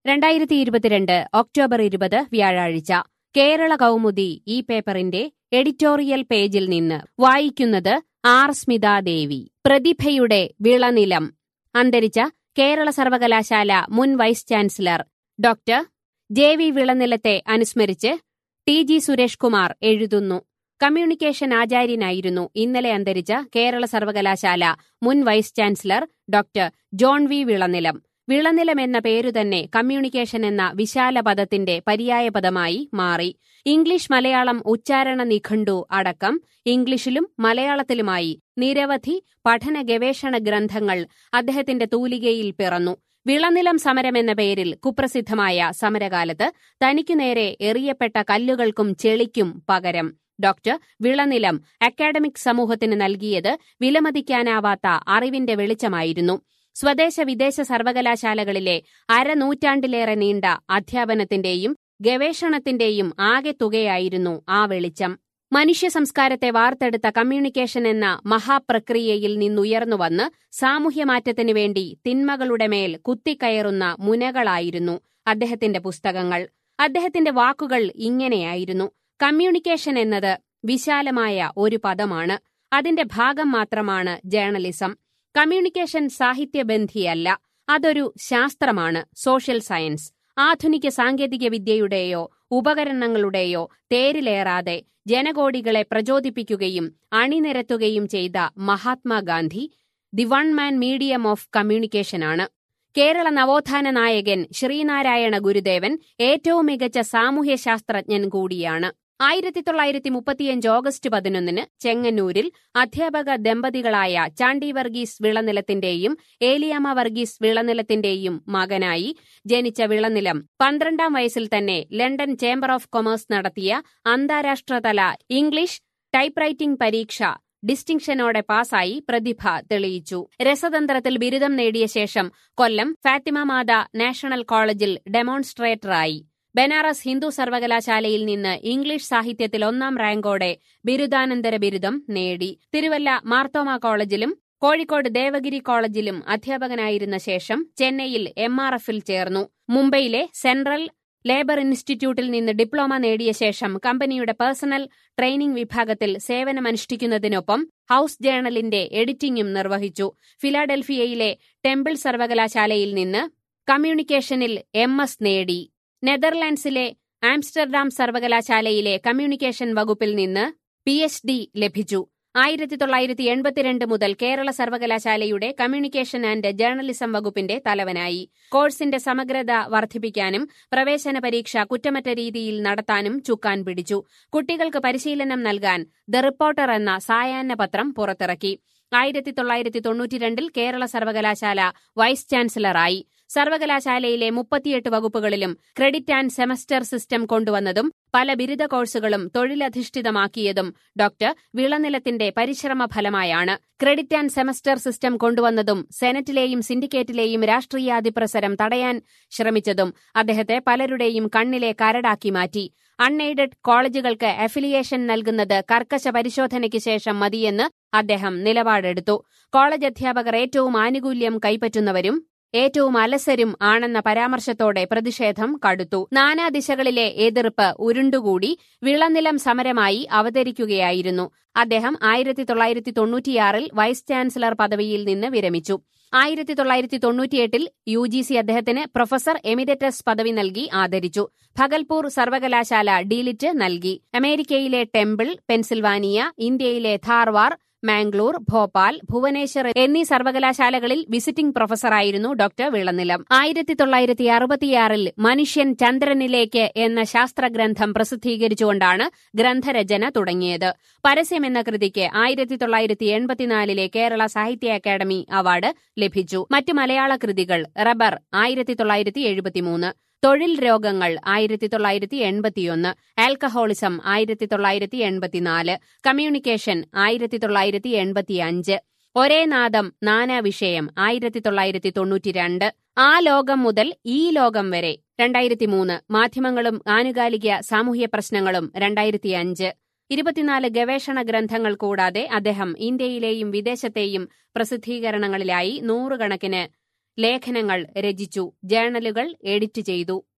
രണ്ടായിരത്തി ഇരുപത്തിരണ്ട് ഒക്ടോബർ ഇരുപത് വ്യാഴാഴ്ച കേരള കൗമുദി ഈ പേപ്പറിന്റെ എഡിറ്റോറിയൽ പേജിൽ നിന്ന് വായിക്കുന്നത് ആർ സ്മിതാദേവി പ്രതിഭയുടെ വിളനിലം അന്തരിച്ച കേരള സർവകലാശാല മുൻ vice chancellor doctor J V വിളനിലത്തെ അനുസ്മരിച്ച് ടി ജി സുരേഷ് കുമാർ എഴുതുന്നു കമ്മ്യൂണിക്കേഷൻ ആചാര്യനായിരുന്നു ഇന്നലെ അന്തരിച്ച കേരള സർവകലാശാല മുൻ vice chancellor doctor John V Vilanilam Vilanilam എന്ന പേരു തന്നെ കമ്മ്യൂണിക്കേഷൻ എന്ന വിശാല പദത്തിന്റെ പര്യായ പദമായി മാറി ഇംഗ്ലീഷ് മലയാളം ഉച്ചാരണ നിഘണ്ടു അടക്കം ഇംഗ്ലീഷിലും മലയാളത്തിലുമായി നിരവധി പഠന ഗവേഷണ ഗ്രന്ഥങ്ങൾ അദ്ദേഹത്തിന്റെ തൂലികയിൽ പിറന്നു വിളനിലം സമരം എന്ന പേരിൽ കുപ്രസിദ്ധമായ സമരകാലത്ത് തനിക്കു നേരെ എറിയപ്പെട്ട കല്ലുകൾക്കും ചെളിക്കും പകരം ഡോക്ടർ വിളനിലം അക്കാഡമിക് സമൂഹത്തിന് നൽകിയത് വിലമതിക്കാനാവാത്ത അറിവിന്റെ വെളിച്ചമായിരുന്നു സ്വദേശ വിദേശ സർവകലാശാലകളിലെ അരനൂറ്റാണ്ടിലേറെ നീണ്ട അധ്യാപനത്തിന്റെയും ഗവേഷണത്തിന്റെയും ആകെ തുകയായിരുന്നു ആ വെളിച്ചം മനുഷ്യ സംസ്കാരത്തെ വാർത്തെടുത്ത കമ്മ്യൂണിക്കേഷൻ എന്ന മഹാപ്രക്രിയയിൽ നിന്നുയർന്നുവന്ന് സാമൂഹ്യമാറ്റത്തിനു വേണ്ടി തിന്മകളുടെ മേൽ കുത്തിക്കയറുന്ന മുനകളായിരുന്നു അദ്ദേഹത്തിന്റെ പുസ്തകങ്ങൾ അദ്ദേഹത്തിന്റെ വാക്കുകൾ ഇങ്ങനെയായിരുന്നു കമ്മ്യൂണിക്കേഷൻ എന്നത് വിശാലമായ ഒരു പദമാണ് അതിന്റെ ഭാഗം മാത്രമാണ് ജേർണലിസം കമ്മ്യൂണിക്കേഷൻ സാഹിത്യബന്ധിയല്ല അതൊരു ശാസ്ത്രമാണ് സോഷ്യൽ സയൻസ് ആധുനിക സാങ്കേതിക വിദ്യയുടെയോ ഉപകരണങ്ങളുടെയോ തേരിലേറാതെ ജനകോടികളെ പ്രചോദിപ്പിക്കുകയും അണിനിരത്തുകയും ചെയ്ത Mahatma Gandhi the one man medium of കമ്മ്യൂണിക്കേഷനാണ് Kerala നവോത്ഥാന നായകൻ ശ്രീനാരായണ ഗുരുദേവൻ ഏറ്റവും മികച്ച സാമൂഹ്യ ശാസ്ത്രജ്ഞൻ കൂടിയാണ് ആയിരത്തി തൊള്ളായിരത്തി മുപ്പത്തിയഞ്ച് ഓഗസ്റ്റ് പതിനൊന്നിന് ചെങ്ങന്നൂരിൽ അധ്യാപക ദമ്പതികളായ ചാണ്ടി വർഗീസ് വിളനിലത്തിന്റെയും ഏലിയാമ്മ വർഗീസ് വിളനിലത്തിന്റെയും മകനായി ജനിച്ച വിളനിലം പന്ത്രണ്ടാം വയസ്സിൽ തന്നെ ലണ്ടൻ ചേംബർ ഓഫ് കൊമേഴ്സ് നടത്തിയ അന്താരാഷ്ട്രതല ഇംഗ്ലീഷ് ടൈപ്പ്റൈറ്റിംഗ് പരീക്ഷ ഡിസ്റ്റിങ്ഷനോടെ പാസായി പ്രതിഭ തെളിയിച്ചു രസതന്ത്രത്തിൽ ബിരുദം നേടിയ ശേഷം കൊല്ലം ഫാത്തിമ മാത നാഷണൽ കോളേജിൽ ഡെമോൺസ്ട്രേറ്ററായി ബനാറസ് ഹിന്ദു സർവകലാശാലയിൽ നിന്ന് ഇംഗ്ലീഷ് സാഹിത്യത്തിൽ ഒന്നാം റാങ്കോടെ ബിരുദാനന്തര ബിരുദം നേടി തിരുവല്ല മാർത്തോമ കോളേജിലും കോഴിക്കോട് ദേവഗിരി കോളേജിലും അധ്യാപകനായിരുന്ന ശേഷം ചെന്നൈയിൽ എം ആർ എഫിൽ ചേർന്നു മുംബൈയിലെ സെൻട്രൽ ലേബർ ഇൻസ്റ്റിറ്റ്യൂട്ടിൽ നിന്ന് ഡിപ്ലോമ നേടിയ ശേഷം കമ്പനിയുടെ പേഴ്സണൽ ട്രെയിനിംഗ് വിഭാഗത്തിൽ സേവനമനുഷ്ഠിക്കുന്നതിനൊപ്പം ഹൌസ് ജേണലിന്റെ എഡിറ്റിംഗും നിർവഹിച്ചു ഫിലാഡൽഫിയയിലെ ടെമ്പിൾ സർവകലാശാലയിൽ നിന്ന് കമ്മ്യൂണിക്കേഷനിൽ എം എസ് നേടി നെതർലാൻഡ്സിലെ ആംസ്റ്റർഡാം സർവകലാശാലയിലെ കമ്മ്യൂണിക്കേഷൻ വകുപ്പിൽ നിന്ന് പി എച്ച് ഡി ലഭിച്ചു ആയിരത്തി തൊള്ളായിരത്തി എൺപത്തിരണ്ട് മുതൽ കേരള സർവകലാശാലയുടെ കമ്മ്യൂണിക്കേഷൻ ആൻഡ് ജേർണലിസം വകുപ്പിന്റെ തലവനായി കോഴ്സിന്റെ സമഗ്രത വർദ്ധിപ്പിക്കാനും പ്രവേശന പരീക്ഷ കുറ്റമറ്റ രീതിയിൽ നടത്താനും ചുക്കാൻ പിടിച്ചു കുട്ടികൾക്ക് പരിശീലനം നൽകാൻ ദ റിപ്പോർട്ടർ എന്ന സായാഹ്ന പത്രം പുറത്തിറക്കി ആയിരത്തി തൊള്ളായിരത്തി തൊണ്ണൂറ്റിരണ്ടിൽ കേരള സർവകലാശാല വൈസ് ചാൻസലറായി സർവകലാശാലയിലെ മുപ്പത്തിയെട്ട് വകുപ്പുകളിലും ക്രെഡിറ്റ് ആൻഡ് സെമസ്റ്റർ സിസ്റ്റം കൊണ്ടുവന്നതും പല ബിരുദ കോഴ്സുകളും തൊഴിലധിഷ്ഠിതമാക്കിയതും ഡോക്ടർ വിളനിലത്തിന്റെ പരിശ്രമ ഫലമായാണ് ക്രെഡിറ്റ് ആൻഡ് സെമസ്റ്റർ സിസ്റ്റം കൊണ്ടുവന്നതും സെനറ്റിലെയും സിൻഡിക്കേറ്റിലെയും രാഷ്ട്രീയാധിപ്രസരം തടയാൻ ശ്രമിച്ചതും അദ്ദേഹത്തെ പലരുടെയും കണ്ണിലെ കരടാക്കി മാറ്റി അൺഎയ്ഡഡ് കോളേജുകൾക്ക് അഫിലിയേഷൻ നൽകുന്നത് കർക്കശ പരിശോധനയ്ക്ക് ശേഷം മതിയെന്ന് അദ്ദേഹം നിലപാടെടുത്തു കോളേജ് അധ്യാപകർ ഏറ്റവും ആനുകൂല്യം കൈപ്പറ്റുന്നവരും ഏറ്റവും അലസരും ആണെന്ന പരാമർശത്തോടെ പ്രതിഷേധം കടുത്തു നാനാദിശകളിലെ എതിർപ്പ് ഉരുണ്ടുകൂടി വിളനിലം സമരമായി അവതരിക്കുകയായിരുന്നു അദ്ദേഹം ആയിരത്തി തൊള്ളായിരത്തി തൊണ്ണൂറ്റിയാറിൽ വൈസ് ചാൻസലർ പദവിയിൽ നിന്ന് വിരമിച്ചു ആയിരത്തി തൊള്ളായിരത്തി തൊണ്ണൂറ്റിയെട്ടിൽ യു ജി സി അദ്ദേഹത്തിന് പ്രൊഫസർ എമിരറ്റസ് പദവി നൽകി ആദരിച്ചു ഭഗൽപൂർ സർവകലാശാല ഡീലിറ്റ് നൽകി അമേരിക്കയിലെ ടെമ്പിൾ പെൻസിൽവാനിയ ഇന്ത്യയിലെ ധാർവാർ മാംഗ്ലൂർ ഭോപ്പാൽ ഭുവനേശ്വർ എന്നീ സർവകലാശാലകളിൽ വിസിറ്റിംഗ് പ്രൊഫസറായിരുന്നു ഡോക്ടർ വിളനിലം ആയിരത്തി തൊള്ളായിരത്തി അറുപത്തിയാറിൽ മനുഷ്യൻ ചന്ദ്രനിലേക്ക് എന്ന ശാസ്ത്രഗ്രന്ഥം പ്രസിദ്ധീകരിച്ചുകൊണ്ടാണ് ഗ്രന്ഥരചന തുടങ്ങിയത് പരസ്യം എന്ന കൃതിക്ക് ആയിരത്തി തൊള്ളായിരത്തി എൺപത്തിനാലിലെ കേരള സാഹിത്യ അക്കാദമി അവാർഡ് ലഭിച്ചു മറ്റു മലയാള കൃതികൾ റബ്ബർ ആയിരത്തി തൊള്ളായിരത്തി എഴുപത്തിമൂന്ന് തൊഴിൽ രോഗങ്ങൾ ആയിരത്തി തൊള്ളായിരത്തി എൺപത്തിയൊന്ന് ആൽക്കഹോളിസം ആയിരത്തി തൊള്ളായിരത്തി എൺപത്തിനാല് കമ്മ്യൂണിക്കേഷൻ ആയിരത്തി തൊള്ളായിരത്തി എൺപത്തിയഞ്ച് ഒരേ നാദം നാനാ വിഷയം ആയിരത്തി തൊള്ളായിരത്തി തൊണ്ണൂറ്റിരണ്ട് ആ ലോകം മുതൽ ഈ ലോകം വരെ രണ്ടായിരത്തി മൂന്ന് മാധ്യമങ്ങളും ആനുകാലിക സാമൂഹ്യ പ്രശ്നങ്ങളും രണ്ടായിരത്തിയഞ്ച് ഇരുപത്തിനാല് ഗവേഷണ ഗ്രന്ഥങ്ങൾ കൂടാതെ അദ്ദേഹം ഇന്ത്യയിലെയും വിദേശത്തെയും പ്രസിദ്ധീകരണങ്ങളിലായി നൂറുകണക്കിന് ലേഖനങ്ങൾ രചിച്ചു ജേണലുകൾ എഡിറ്റ് ചെയ്തു